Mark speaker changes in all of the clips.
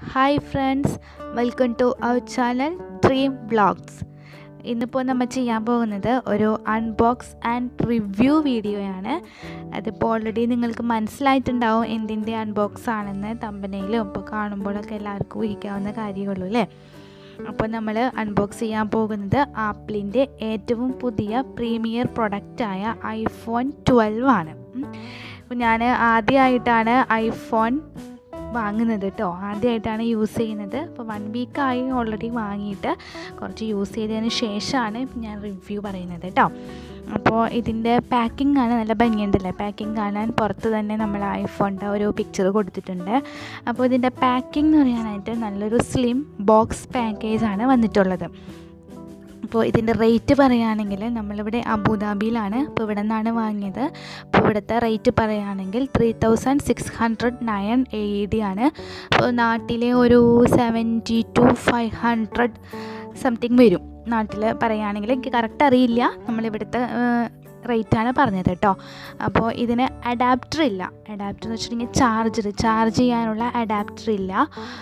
Speaker 1: hi friends welcome to our channel dream blogs ഇന്നിപ്പോൾ നമ്മൾ ചെയ്യാൻ പോകുന്നത് ഒരു അൺബോക്സ് ആൻഡ് റിവ്യൂ വീഡിയോയാണ് അതിപ്പോൾ ഓൾറെഡി നിങ്ങൾക്ക് മനസ്സിലായിട്ടുണ്ടാവും എന്തിൻ്റെ അൺബോക്സ് ആണെന്ന് തമ്പനയിലും ഇപ്പോൾ കാണുമ്പോഴൊക്കെ എല്ലാവർക്കും ഊഹിക്കാവുന്ന കാര്യമുള്ളൂ അല്ലേ അപ്പോൾ നമ്മൾ അൺബോക്സ് ചെയ്യാൻ പോകുന്നത് ആപ്പിളിൻ്റെ ഏറ്റവും പുതിയ പ്രീമിയർ പ്രൊഡക്റ്റായ ഐഫോൺ ട്വൽവ് ആണ് അപ്പോൾ ഞാൻ ആദ്യമായിട്ടാണ് ഐഫോൺ വാങ്ങുന്നത് കേട്ടോ ആദ്യമായിട്ടാണ് യൂസ് ചെയ്യുന്നത് അപ്പോൾ വൺ വീക്കായി ഓൾറെഡി വാങ്ങിയിട്ട് കുറച്ച് യൂസ് ചെയ്തതിന് ശേഷമാണ് ഞാൻ റിവ്യൂ പറയുന്നത് കേട്ടോ അപ്പോൾ ഇതിൻ്റെ പാക്കിംഗ് ആണ് നല്ല ഭംഗിയുണ്ടല്ലേ പാക്കിംഗ് കാണാൻ പുറത്ത് തന്നെ നമ്മൾ ഐഫോണിൻ്റെ ഒരു പിക്ചർ കൊടുത്തിട്ടുണ്ട് അപ്പോൾ ഇതിൻ്റെ പാക്കിംഗ് എന്ന് പറയാനായിട്ട് നല്ലൊരു സ്ലിം ബോക്സ് പാക്കേജാണ് വന്നിട്ടുള്ളത് അപ്പോൾ ഇതിൻ്റെ റേറ്റ് പറയുകയാണെങ്കിൽ നമ്മളിവിടെ അബുദാബിയിലാണ് അപ്പോൾ ഇവിടെ നിന്നാണ് വാങ്ങിയത് അപ്പോൾ ഇവിടുത്തെ റേറ്റ് പറയുകയാണെങ്കിൽ three thousand six hundred nine A D ആണ് അപ്പോൾ നാട്ടിലെ ഒരു seventy two five hundred something വരും നാട്ടിൽ പറയുകയാണെങ്കിൽ എനിക്ക് കറക്റ്റ് അറിയില്ല നമ്മളിവിടുത്തെ റേറ്റാണ് പറഞ്ഞത് കേട്ടോ അപ്പോൾ ഇതിന് അഡാപ്റ്റർ ഇല്ല അഡാപ്റ്റർ എന്ന് വെച്ചിട്ടുണ്ടെങ്കിൽ ചാർജർ ചാർജ് ചെയ്യാനുള്ള അഡാപ്റ്റർ ഇല്ല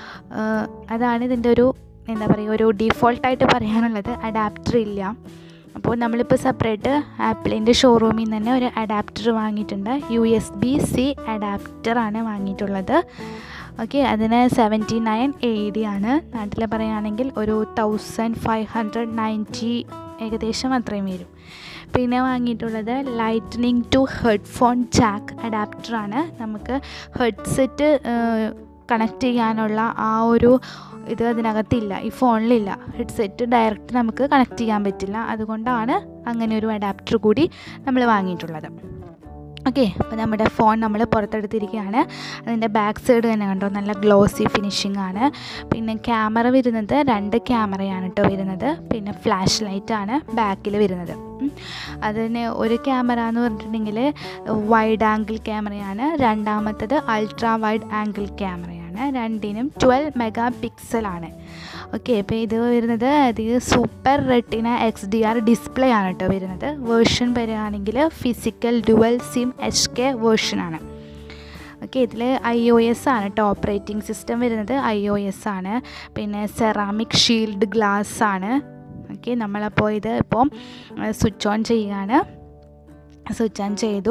Speaker 1: അതാണ് ഇതിൻ്റെ ഒരു എന്താ പറയുക ഒരു ഡീഫോൾട്ടായിട്ട് പറയാനുള്ളത് അഡാപ്റ്റർ ഇല്ല അപ്പോൾ നമ്മളിപ്പോൾ സെപ്പറേറ്റ് ആപ്പിളിൻ്റെ ഷോറൂമിൽ നിന്ന് തന്നെ ഒരു അഡാപ്റ്റർ വാങ്ങിയിട്ടുണ്ട് യു എസ് ബി സി അഡാപ്റ്ററാണ് വാങ്ങിയിട്ടുള്ളത് ഓക്കെ അതിന് സെവൻറ്റി നയൻ എ ഡി ആണ് നാട്ടിൽ പറയുകയാണെങ്കിൽ ഒരു തൗസൻഡ് ഫൈവ് ഹൺഡ്രഡ് നയൻറ്റി ഏകദേശം അത്രയും വരും പിന്നെ വാങ്ങിയിട്ടുള്ളത് ലൈറ്റ്നിങ് ടു ഹെഡ്ഫോൺ ജാക്ക് അഡാപ്റ്ററാണ് നമുക്ക് ഹെഡ്സെറ്റ് കണക്ട് ചെയ്യാനുള്ള ആ ഒരു ഇത് അതിനകത്തില്ല ഈ ഫോണിലില്ല ഹെഡ്സെറ്റ് ഡയറക്റ്റ് നമുക്ക് കണക്ട് ചെയ്യാൻ പറ്റില്ല അതുകൊണ്ടാണ് അങ്ങനെ ഒരു അഡാപ്റ്റർ കൂടി നമ്മൾ വാങ്ങിയിട്ടുള്ളത് ഓക്കെ അപ്പോൾ നമ്മുടെ ഫോൺ നമ്മൾ പുറത്തെടുത്തിരിക്കുകയാണ് അതിൻ്റെ ബാക്ക് സൈഡ് തന്നെ കണ്ടോ നല്ല ഗ്ലോസി ഫിനിഷിംഗ് ആണ് പിന്നെ ക്യാമറ വരുന്നത് രണ്ട് ക്യാമറയാണ് കേട്ടോ വരുന്നത് പിന്നെ ഫ്ലാഷ് ലൈറ്റാണ് ബാക്കിൽ വരുന്നത് അതിന് ഒരു ക്യാമറ എന്ന് പറഞ്ഞിട്ടുണ്ടെങ്കിൽ വൈഡ് ആംഗിൾ ക്യാമറയാണ് രണ്ടാമത്തത് അൾട്രാ വൈഡ് ആംഗിൾ ക്യാമറയാണ് രണ്ടിനും ട്വൽവ് മെഗാ പിക്സലാണ് ഓക്കെ അപ്പോൾ ഇത് വരുന്നത് അത് super retina X D R display ആണ് കേട്ടോ വരുന്നത് വേർഷൻ വരികയാണെങ്കിൽ physical dual SIM H K വേർഷനാണ് ഓക്കെ ഇതിൽ ഐ ഒ എസ് ആണ് കേട്ടോ ഓപ്പറേറ്റിംഗ് സിസ്റ്റം വരുന്നത് ഐ ഒ എസ് ആണ് പിന്നെ സെറാമിക് ഷീൽഡ് ഗ്ലാസ് ആണ് ഓക്കെ നമ്മളപ്പോൾ ഇത് ഇപ്പോൾ സ്വിച്ച് ഓൺ ചെയ്യുകയാണ് സ്വിച്ച് ഓൺ ചെയ്തു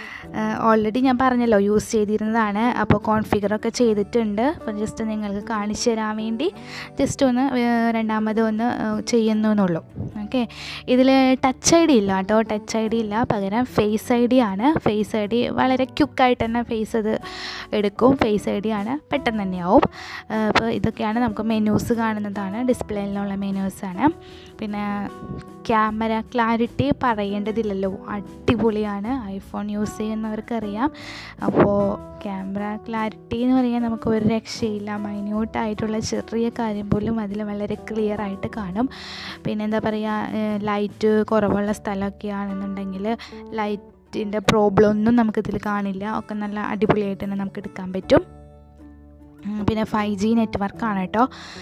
Speaker 1: ഓൾറെഡി ഞാൻ പറഞ്ഞല്ലോ യൂസ് ചെയ്തിരുന്നതാണ് അപ്പോൾ കോൺഫിഗറൊക്കെ ചെയ്തിട്ടുണ്ട് അപ്പോൾ ജസ്റ്റ് നിങ്ങൾക്ക് കാണിച്ചു തരാൻ വേണ്ടി ജസ്റ്റ് ഒന്ന് രണ്ടാമത് ഒന്ന് ചെയ്യുന്നു എന്നുള്ളൂ ഓക്കെ ഇതിൽ ടച്ച് ഐ ഡി ഇല്ല കേട്ടോ ടച്ച് ഐ ഡി ഇല്ല പകരം ഫേസ് ഐ ഡി ആണ് ഫേസ് ഐ ഡി വളരെ ക്യുക്കായിട്ട് തന്നെ ഫേസ് അത് എടുക്കും ഫേസ് ഐ ഡി ആണ് പെട്ടെന്ന് തന്നെയാവും അപ്പോൾ ഇതൊക്കെയാണ് നമുക്ക് മെനൂസ് കാണുന്നതാണ് ഡിസ്പ്ലേയിലുള്ള മെനൂസാണ് പിന്നെ ക്യാമറ ക്ലാരിറ്റി പറയേണ്ടതില്ലല്ലോ അടിപൊളിയാണ് ഐഫോൺ യൂസ് ചെയ്യുന്നവർക്കറിയാം അപ്പോൾ ക്യാമറ ക്ലാരിറ്റി എന്ന് പറയാൻ നമുക്ക് ഒരു രക്ഷയില്ല മൈന്യൂട്ടായിട്ടുള്ള ചെറിയ കാര്യം പോലും അതിൽ വളരെ ക്ലിയർ ആയിട്ട് കാണും പിന്നെ എന്താ പറയുക ലൈറ്റ് കുറവുള്ള സ്ഥലമൊക്കെ ആണെന്നുണ്ടെങ്കിൽ ലൈറ്റിൻ്റെ പ്രോബ്ലം ഒന്നും നമുക്കിതിൽ കാണില്ല ഒക്കെ നല്ല അടിപൊളിയായിട്ട് തന്നെ നമുക്ക് എടുക്കാൻ പറ്റും പിന്നെ ഫൈവ് ജി നെറ്റ്വർക്കാണ് കേട്ടോ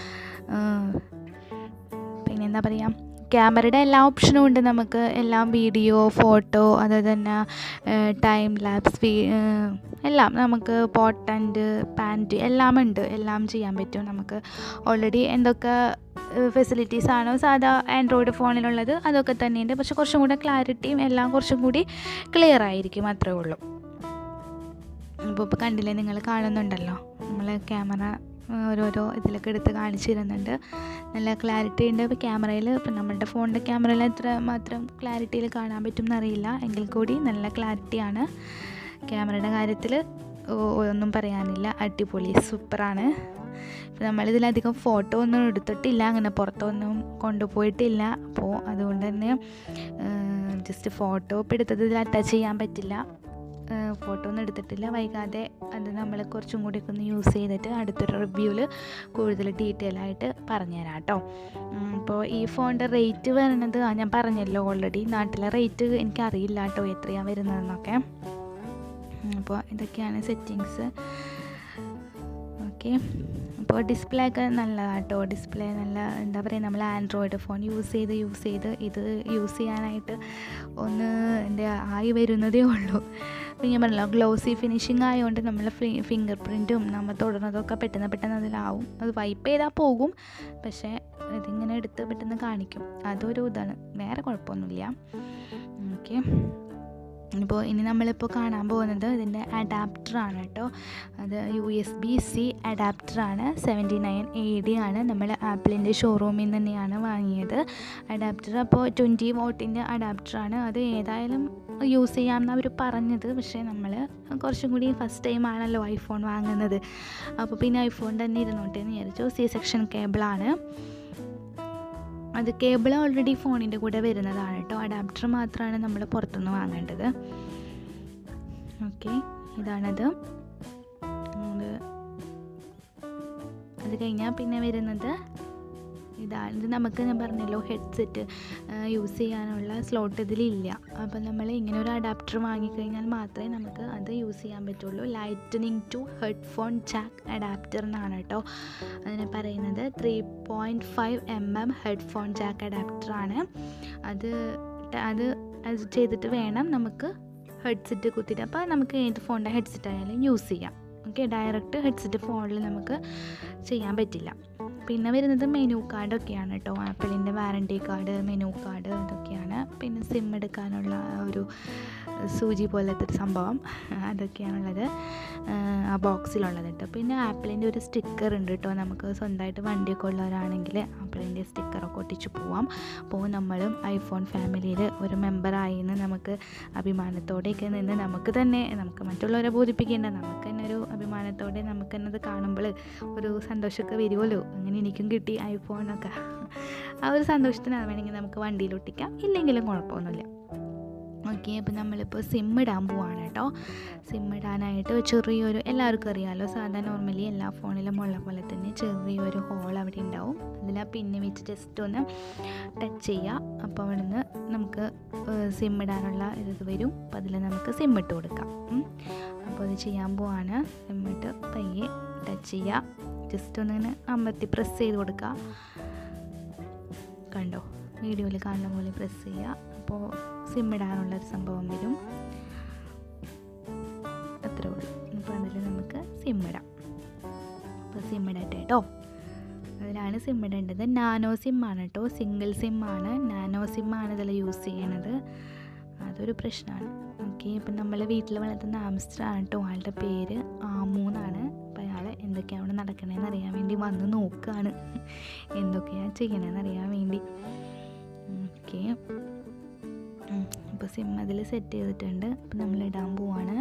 Speaker 1: പിന്നെ എന്താ പറയുക ക്യാമറയുടെ എല്ലാ ഓപ്ഷനും ഉണ്ട് നമുക്ക് എല്ലാം വീഡിയോ ഫോട്ടോ അതുപോലെ തന്നെ ടൈം ലാപ്സ് എല്ലാം നമുക്ക് പോട്ടൻ്റ് പാൻറ്റ് എല്ലാം ഉണ്ട് എല്ലാം ചെയ്യാൻ പറ്റും നമുക്ക് ഓൾറെഡി എന്തൊക്കെ ഫെസിലിറ്റീസ് ആണോ സാധാ ആൻഡ്രോയിഡ് ഫോണിലുള്ളത് അതൊക്കെ തന്നെയുണ്ട് പക്ഷെ കുറച്ചും കൂടെ ക്ലാരിറ്റിയും എല്ലാം കുറച്ചും കൂടി ക്ലിയർ ആയിരിക്കും അത്രേ ഉള്ളൂ ഇപ്പോൾ ഇപ്പോൾ കണ്ടില്ലേ നിങ്ങൾ കാണുന്നുണ്ടല്ലോ നമ്മൾ ക്യാമറ ഓരോരോ ഇതിലൊക്കെ എടുത്ത് കാണിച്ചു തരുന്നുണ്ട് നല്ല ക്ലാരിറ്റി ഉണ്ട് ഇപ്പോൾ ക്യാമറയിൽ ഇപ്പം നമ്മളുടെ ഫോണിൻ്റെ ക്യാമറയിൽ എത്ര മാത്രം ക്ലാരിറ്റിയിൽ കാണാൻ പറ്റും എന്നറിയില്ല എങ്കിൽ കൂടി നല്ല ക്ലാരിറ്റിയാണ് ക്യാമറയുടെ കാര്യത്തിൽ ഒന്നും പറയാനില്ല അടിപൊളി സൂപ്പറാണ് നമ്മളിതിലധികം ഫോട്ടോ ഒന്നും എടുത്തിട്ടില്ല അങ്ങനെ പുറത്തൊന്നും കൊണ്ടുപോയിട്ടില്ല അപ്പോൾ അതുകൊണ്ട് തന്നെ ജസ്റ്റ് ഫോട്ടോ ഇപ്പോൾ എടുത്തത് ഇതിൽ അറ്റാച്ച് ചെയ്യാൻ പറ്റില്ല ഫോട്ടോ ഒന്നും എടുത്തിട്ടില്ല വൈകാതെ അത് നമ്മൾ കുറച്ചും കൂടി ഒന്ന് യൂസ് ചെയ്തിട്ട് അടുത്തൊരു റിവ്യൂവിൽ കൂടുതൽ ഡീറ്റെയിൽ ആയിട്ട് പറഞ്ഞുതരാം കേട്ടോ അപ്പോൾ ഈ ഫോണിൻ്റെ റേറ്റ് വരുന്നത് ഞാൻ പറഞ്ഞല്ലോ ഓൾറെഡി നാട്ടിലെ റേറ്റ് എനിക്കറിയില്ല കേട്ടോ എത്രയാണ് വരുന്നതെന്നൊക്കെ അപ്പോൾ ഇതൊക്കെയാണ് സെറ്റിങ്സ് ഓക്കെ അപ്പോൾ ഡിസ്പ്ലേ ഒക്കെ നല്ലതാണ് കേട്ടോ ഡിസ്പ്ലേ നല്ല എന്താ പറയുക നമ്മൾ ആൻഡ്രോയിഡ് ഫോൺ യൂസ് ചെയ്ത് യൂസ് ചെയ്ത് ഇത് യൂസ് ചെയ്യാനായിട്ട് ഒന്ന് എൻ്റെ ആയി വരുന്നതേ ഉള്ളൂ അപ്പോൾ ഞാൻ പറഞ്ഞല്ലോ ഗ്ലോസി ഫിനിഷിങ് ആയതുകൊണ്ട് നമ്മൾ ഫിംഗർ പ്രിൻറ്റും നമ്മൾ തൊടുന്നതൊക്കെ പെട്ടെന്ന് പെട്ടെന്ന് അതിലാവും അത് വൈപ്പ് ചെയ്താൽ പോകും പക്ഷേ ഇതിങ്ങനെ എടുത്ത് പെട്ടെന്ന് കാണിക്കും അതൊരു ഇതാണ് വേറെ കുഴപ്പമൊന്നുമില്ല ഓക്കെ ഇപ്പോൾ ഇനി നമ്മളിപ്പോൾ കാണാൻ പോകുന്നത് ഇതിൻ്റെ അഡാപ്റ്ററാണ് കേട്ടോ അത് യു എസ് ബി സി അഡാപ്റ്ററാണ് സെവൻറ്റി നയൻ എ ഡി ആണ് നമ്മൾ ആപ്പിളിൻ്റെ ഷോറൂമിൽ നിന്ന് തന്നെയാണ് വാങ്ങിയത് അഡാപ്റ്റർ അപ്പോൾ ട്വൻറ്റി വോട്ടിൻ്റെ അഡാപ്റ്ററാണ് അത് ഏതായാലും യൂസ് ചെയ്യാമെന്ന് അവർ പറഞ്ഞത് പക്ഷേ നമ്മൾ കുറച്ചും കൂടി ഫസ്റ്റ് ടൈം ആണല്ലോ ഐഫോൺ വാങ്ങുന്നത് അപ്പോൾ പിന്നെ ഐഫോൺ തന്നെ ഇരുന്നോട്ടെ എന്ന് വിചാരിച്ചു സി സെക്ഷൻ കേബിളാണ് അത് കേബിൾ ഓൾറെഡി ഫോണിൻ്റെ കൂടെ വരുന്നതാണ് കേട്ടോ അഡാപ്റ്റർ മാത്രമാണ് നമ്മൾ പുറത്തുനിന്ന് വാങ്ങേണ്ടത് ഓക്കെ ഇതാണത് അത് അത് കഴിഞ്ഞാൽ പിന്നെ വരുന്നത് ഇതാണ് ഇത് നമുക്ക് ഞാൻ പറഞ്ഞല്ലോ ഹെഡ്സെറ്റ് യൂസ് ചെയ്യാനുള്ള സ്ലോട്ട് ഇതിലില്ല അപ്പോൾ നമ്മൾ ഇങ്ങനെ ഒരു അഡാപ്റ്റർ വാങ്ങിക്കഴിഞ്ഞാൽ മാത്രമേ നമുക്ക് അത് യൂസ് ചെയ്യാൻ പറ്റുള്ളൂ lightning to headphone jack adapter എന്നാണ് കേട്ടോ അതിനെ പറയുന്നത് three point five M M headphone jack അഡാപ്റ്ററാണ് അത് അത് അത് ചെയ്തിട്ട് വേണം നമുക്ക് ഹെഡ്സെറ്റ് കുത്തിയിട്ട് അപ്പോൾ നമുക്ക് ഏത് ഫോണിൻ്റെ ഹെഡ്സെറ്റ് ആയാലും യൂസ് ചെയ്യാം ഓക്കെ ഡയറക്റ്റ് ഹെഡ്സെറ്റ് ഫോണിൽ നമുക്ക് ചെയ്യാൻ പറ്റില്ല പിന്നെ വരുന്നത് മെനു കാർഡൊക്കെയാണ് കേട്ടോ ആപ്പിളിൻ്റെ വാറണ്ടി കാർഡ് മെനു കാർഡ് അതൊക്കെയാണ് പിന്നെ സിം എടുക്കാനുള്ള ഒരു സൂചി പോലത്തെ ഒരു സംഭവം അതൊക്കെയാണുള്ളത് ആ ബോക്സിലുള്ളത് കേട്ടോ പിന്നെ ആപ്പിളിൻ്റെ ഒരു സ്റ്റിക്കർ ഉണ്ട് കേട്ടോ നമുക്ക് സ്വന്തമായിട്ട് വണ്ടിയൊക്കെ ഉള്ളവരാണെങ്കിൽ ആപ്പിളിൻ്റെ സ്റ്റിക്കറൊക്കെ ഒട്ടിച്ച് പോവാം അപ്പോൾ നമ്മളും ഐഫോൺ ഫാമിലിയിൽ ഒരു മെമ്പറായി എന്ന് നമുക്ക് അഭിമാനത്തോടെയൊക്കെ നിന്ന് നമുക്ക് തന്നെ നമുക്ക് മറ്റുള്ളവരെ ബോധിപ്പിക്കേണ്ട നമുക്ക് തന്നെ ഒരു അഭിമാനത്തോടെ നമുക്ക് തന്നെ അത് കാണുമ്പോൾ ഒരു സന്തോഷമൊക്കെ വരുമല്ലോ അങ്ങനെ എനിക്കും കിട്ടി ഐഫോണൊക്കെ ആ ഒരു സന്തോഷത്തിനാണ് വേണമെങ്കിൽ നമുക്ക് വണ്ടിയിൽ ഒട്ടിക്കാം ഇല്ലെങ്കിലും കുഴപ്പമൊന്നുമില്ല ഓക്കെ അപ്പോൾ നമ്മളിപ്പോൾ സിം ഇടാൻ പോവാണ് കേട്ടോ സിം ഇടാനായിട്ട് ചെറിയൊരു എല്ലാവർക്കും അറിയാമല്ലോ സാധാരണ നോർമലി എല്ലാ ഫോണിലും ഉള്ള പോലെ തന്നെ ചെറിയൊരു ഹോൾ അവിടെ ഉണ്ടാവും അതിൽ ആ പിന്നെ വെച്ച് ജസ്റ്റ് ഒന്ന് ടച്ച് ചെയ്യുക അപ്പോൾ അവിടെ നിന്ന് നമുക്ക് സിം ഇടാനുള്ള ഇത് വരും അപ്പോൾ അതിൽ നമുക്ക് സിം ഇട്ട് കൊടുക്കാം അപ്പോൾ അത് ചെയ്യാൻ പോവാണ് സിം ഇട്ട് പയ്യെ ടച്ച് ചെയ്യുക ജസ്റ്റ് ഒന്നിങ്ങനെ അമർത്തി പ്രസ് ചെയ്ത് കൊടുക്കുക കണ്ടോ വീഡിയോയിൽ കാണുന്ന പോലെ പ്രസ് ചെയ്യുക അപ്പോൾ സിം ഇടാനുള്ളൊരു സംഭവം വരും അത്രേ ഉള്ളൂ അപ്പോൾ അതിൽ നമുക്ക് സിം ഇടാം അപ്പോൾ സിം ഇടട്ടെ കേട്ടോ അതിലാണ് സിം ഇടേണ്ടത് നാനോ സിം ആണ് കേട്ടോ സിംഗിൾ സിം ആണ് നാനോ സിം ആണ് ഇതിൽ യൂസ് ചെയ്യണത് അതൊരു പ്രശ്നമാണ് ഓക്കെ ഇപ്പം നമ്മൾ വീട്ടിൽ വളർത്തുന്ന ആംസ്റ്ററാണ് കേട്ടോ ആളുടെ പേര് ആമു എന്നാണ് അപ്പോൾ അയാൾ എന്തൊക്കെയാണ് അവിടെ നടക്കണതെന്ന് അറിയാൻ വേണ്ടി വന്ന് നോക്കുകയാണ് എന്തൊക്കെയാണ് ചെയ്യണതെന്ന് അറിയാൻ വേണ്ടി ഓക്കെ ഇപ്പോൾ സിം അതിൽ സെറ്റ് ചെയ്തിട്ടുണ്ട് അപ്പം നമ്മൾ ഇടാൻ പോവാണ്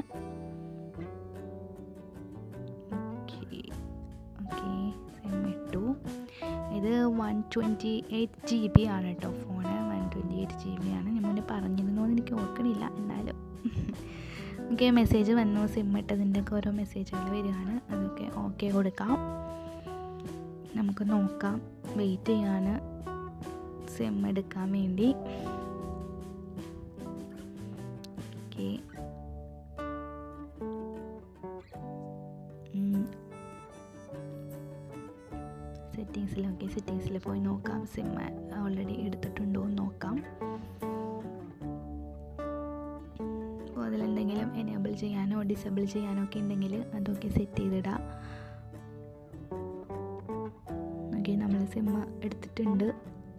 Speaker 1: ഓക്കെ ഓക്കെ സിം ഇട്ടു ഇത് one twenty eight G B ആണ് കേട്ടോ phone one twenty eight G B ആണ് ഞാൻ മുന്നേ പറഞ്ഞിരുന്നോ എന്ന് എനിക്ക് ഓർക്കണില്ല എന്നാലും ഓക്കെ മെസ്സേജ് വന്നു സിം ഇട്ടതിൻ്റെ ഒക്കെ ഓരോ മെസ്സേജുകൾ വരികയാണ് അതൊക്കെ ഓക്കെ കൊടുക്കാം നമുക്ക് നോക്കാം വെയിറ്റ് ചെയ്യാണ് സിം എടുക്കാൻ വേണ്ടി ഓക്കെ സെറ്റിങ്സിൽ ഓക്കെ സെറ്റിങ്സിൽ പോയി നോക്കാം സിം ഓൾറെഡി എടുത്തിട്ടുണ്ടോ എന്ന് നോക്കാം അപ്പോൾ അതിലെന്തെങ്കിലും എനേബിൾ ചെയ്യാനോ ഡിസേബിൾ ചെയ്യാനോ ഒക്കെ ഉണ്ടെങ്കിൽ അതൊക്കെ സെറ്റ് ചെയ്തിടാം ഓക്കെ നമ്മൾ സിം എടുത്തിട്ടുണ്ട്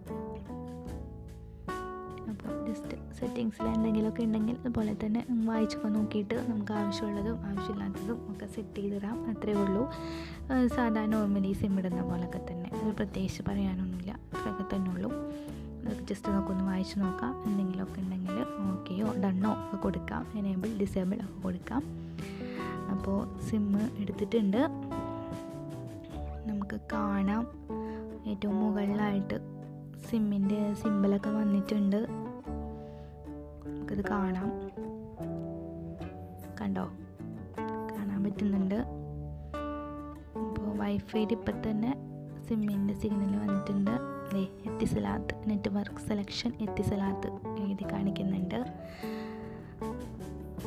Speaker 1: അപ്പോൾ ജസ്റ്റ് സെറ്റിങ്സിൽ എന്തെങ്കിലുമൊക്കെ ഉണ്ടെങ്കിൽ അതുപോലെ തന്നെ വായിച്ചൊക്കെ നോക്കിയിട്ട് നമുക്ക് ആവശ്യമുള്ളതും ആവശ്യമില്ലാത്തതും ഒക്കെ സെറ്റ് ചെയ്തിടാം അത്രേ ഉള്ളൂ സാധാരണ നോർമലി സിം ഇടുന്ന പോലൊക്കെ തന്നെ അത് പ്രത്യേകിച്ച് പറയാനൊന്നുമില്ല അത്രയൊക്കെ തന്നെ ഉള്ളൂ അതൊക്കെ ജസ്റ്റ് നമുക്കൊന്ന് വായിച്ച് നോക്കാം എന്തെങ്കിലുമൊക്കെ ഉണ്ടെങ്കിൽ ഓക്കെയോ ഡണ്ണോ ഒക്കെ കൊടുക്കാം എനേബിൾ ഡിസേബിൾ ഒക്കെ കൊടുക്കാം അപ്പോൾ സിമ്മ് എടുത്തിട്ടുണ്ട് നമുക്ക് കാണാം ഏറ്റവും മുകളിലായിട്ട് സിമ്മിൻ്റെ സിമ്പിളൊക്കെ വന്നിട്ടുണ്ട് നമുക്കത് കാണാം കണ്ടോ കാണാൻ പറ്റുന്നുണ്ട് അപ്പോൾ വൈഫൈയിൽ ഇപ്പം തന്നെ സിമ്മിൻ്റെ സിഗ്നൽ വന്നിട്ടുണ്ട് ദേ എത്തിസലാത്ത് നെറ്റ്വർക്ക് സെലക്ഷൻ എത്തിസലാത്ത് എഴുതി കാണിക്കുന്നുണ്ട്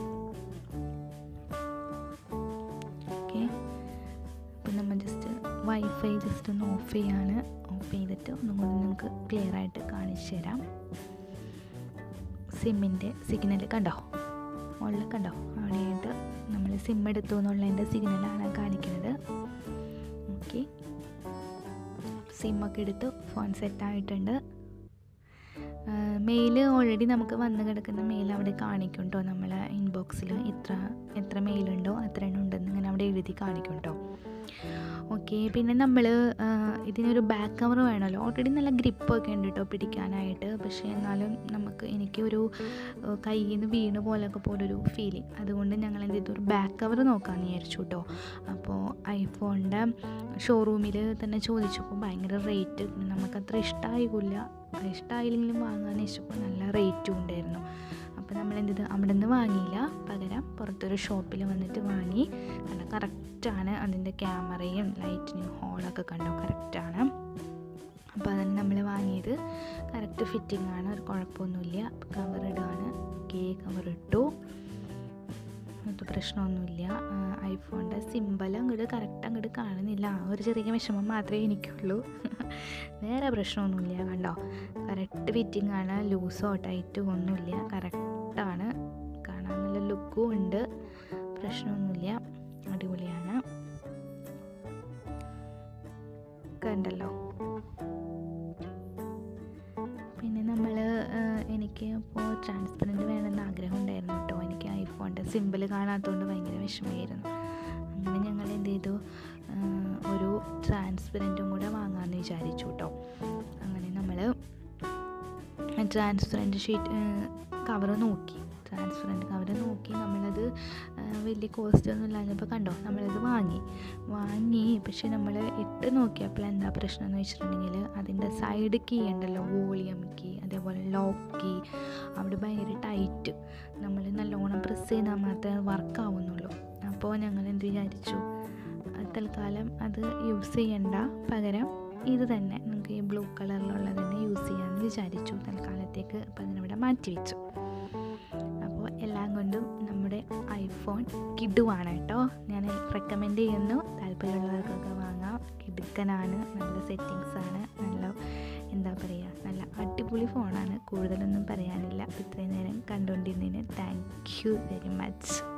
Speaker 1: ഓക്കെ അപ്പം നമ്മൾ ജസ്റ്റ് വൈ വൈഫൈ ജസ്റ്റ് ഒന്ന് ഓഫ് ചെയ്യാണ് ഓഫ് ചെയ്തിട്ട് ഒന്നും കൂടി നിങ്ങൾക്ക് ക്ലിയർ ആയിട്ട് കാണിച്ചു തരാം സിമ്മിൻ്റെ സിഗ്നൽ കണ്ടോ മുകളിൽ കണ്ടോ അവിടെയായിട്ട് നമ്മൾ സിം എടുത്തു എന്നുള്ളതിൻ്റെ സിഗ്നലാണ് കാണിക്കുന്നത് ഓക്കെ സിമ്മൊക്കെ എടുത്ത് ഫോൺ സെറ്റായിട്ടുണ്ട് മെയിൽ ഓൾറെഡി നമുക്ക് വന്ന് കിടക്കുന്ന മെയിൽ അവിടെ കാണിക്കും കേട്ടോ നമ്മളെ ഇൻബോക്സിൽ എത്ര എത്ര മെയിലുണ്ടോ അത്ര എണ്ണം ഉണ്ടെന്ന് ഇങ്ങനെ അവിടെ എഴുതി കാണിക്കും കേട്ടോ ഓക്കെ പിന്നെ നമ്മൾ ഇതിനൊരു ബാക്ക് കവർ വേണമല്ലോ ഓൾറെഡി നല്ല ഗ്രിപ്പൊക്കെ ഉണ്ട് കേട്ടോ പിടിക്കാനായിട്ട് പക്ഷേ എന്നാലും നമുക്ക് എനിക്കൊരു ഏഹ്, കയ്യിൽ നിന്ന് വീണ് പോലൊക്കെ പോലൊരു ഫീലിംഗ് അതുകൊണ്ട് ഞങ്ങൾ എന്ത് ചെയ്തു ഒരു ബാക്ക് കവർ നോക്കാമെന്ന് വിചാരിച്ചു കേട്ടോ അപ്പോൾ ഐഫോണിൻ്റെ ഷോറൂമിൽ തന്നെ ചോദിച്ചപ്പോൾ ഭയങ്കര റേറ്റ് നമുക്കത്ര ഇഷ്ടമായില്ല ഇഷ്ടമായില്ലെങ്കിലും വാങ്ങാമെന്ന് വെച്ചപ്പോൾ നല്ല റേറ്റും ഉണ്ടായിരുന്നു അപ്പോൾ നമ്മൾ എന്ത് ചെയ്തു അവിടെ നിന്ന് വാങ്ങിയില്ല പകരം പുറത്തൊരു ഷോപ്പിൽ വന്നിട്ട് വാങ്ങി നല്ല കറക്റ്റാണ് അതിൻ്റെ ക്യാമറയും ലൈറ്റിനും ഹോളൊക്കെ കണ്ടോ കറക്റ്റാണ് അപ്പോൾ അതിന് നമ്മൾ വാങ്ങിയത് കറക്റ്റ് ഫിറ്റിംഗ് ആണ് ഒരു കുഴപ്പമൊന്നുമില്ല കവർ ഇടുകയാണ് ഓക്കെ കവർ ഇട്ടു അത് പ്രശ്നമൊന്നുമില്ല ഐഫോണിൻ്റെ സിമ്പൽ അങ്ങോട്ട് കറക്റ്റ് അങ്ങോട്ട് കാണുന്നില്ല ആ ഒരു ചെറിയ വിഷമം മാത്രമേ എനിക്കുള്ളൂ വേറെ പ്രശ്നമൊന്നുമില്ല കണ്ടോ കറക്റ്റ് ഫിറ്റിംഗ് ആണ് ലൂസോ ടൈറ്റോ ഒന്നുമില്ല കറക്റ്റാണ് കാണാൻ നല്ല ലുക്കും ഉണ്ട് പ്രശ്നമൊന്നുമില്ല അടിപൊളിയാണ് കണ്ടല്ലോ പിന്നെ നമ്മൾ എനിക്ക് ഇപ്പോൾ ട്രാൻസ്പെറൻറ്റ് വേണമെന്ന് ആഗ്രഹം ഉണ്ടായിരുന്നു കേട്ടോ എനിക്ക് ഐഫോണിൻ്റെ സിമ്പിൾ കാണാത്തതുകൊണ്ട് ഭയങ്കര വിഷമമായിരുന്നു അങ്ങനെ ഞങ്ങൾ എന്ത് ചെയ്തു ആ, ഒരു ട്രാൻസ്പെറൻറ്റും കൂടെ വാങ്ങാമെന്ന് വിചാരിച്ചു കേട്ടോ അങ്ങനെ നമ്മൾ ട്രാൻസ്പെറൻറ്റ് ഷീറ്റ് കവർ നോക്കി ട്രാൻസ്പെറൻറ്റ് കവർ നോക്കി നമ്മളത് ആ, വലിയ കോസ്റ്റ് ഒന്നും ഇല്ലാഞ്ഞപ്പോൾ കണ്ടോ നമ്മളത് വാങ്ങി വാങ്ങി പക്ഷെ നമ്മൾ ഇട്ട് നോക്കിയപ്പോൾ എന്താ പ്രശ്നം എന്ന് വെച്ചിട്ടുണ്ടെങ്കിൽ അതിൻ്റെ സൈഡ് കീ ഉണ്ടല്ലോ വോളിയം കീ അതേപോലെ ലോക്ക് കീ അവിടെ ഭയങ്കര ടൈറ്റ് നമ്മൾ നല്ലോണം പ്രസ് ചെയ്താൽ മാത്രമേ വർക്ക് ആവുന്നുള്ളൂ അപ്പോൾ ഞങ്ങൾ എന്ത് വിചാരിച്ചു ആ, തൽക്കാലം അത് യൂസ് ചെയ്യണ്ട പകരം ഇത് തന്നെ നമുക്ക് ഈ ബ്ലൂ കളറിലുള്ളത് തന്നെ യൂസ് ചെയ്യാമെന്ന് വിചാരിച്ചു തൽക്കാലത്തേക്ക് അപ്പം അതിനവിടെ മാറ്റി വെച്ചു അപ്പോൾ എല്ലാം കൊണ്ടും നമ്മുടെ ഐഫോൺ കിഡുവാണ് കേട്ടോ ഞാൻ റെക്കമെൻഡ് ചെയ്യുന്നു താല്പര്യമുള്ളവർക്കൊക്കെ വാങ്ങാം കിടുക്കനാണ് നല്ല സെറ്റിങ്സ് ആണ് നല്ല എന്താ പറയുക നല്ല അടിപൊളി ഫോണാണ് കൂടുതലൊന്നും പറയാനില്ല ഇത്രയും നേരം കണ്ടുകൊണ്ടിരുന്നതിന് താങ്ക് യു വെരി മച്ച്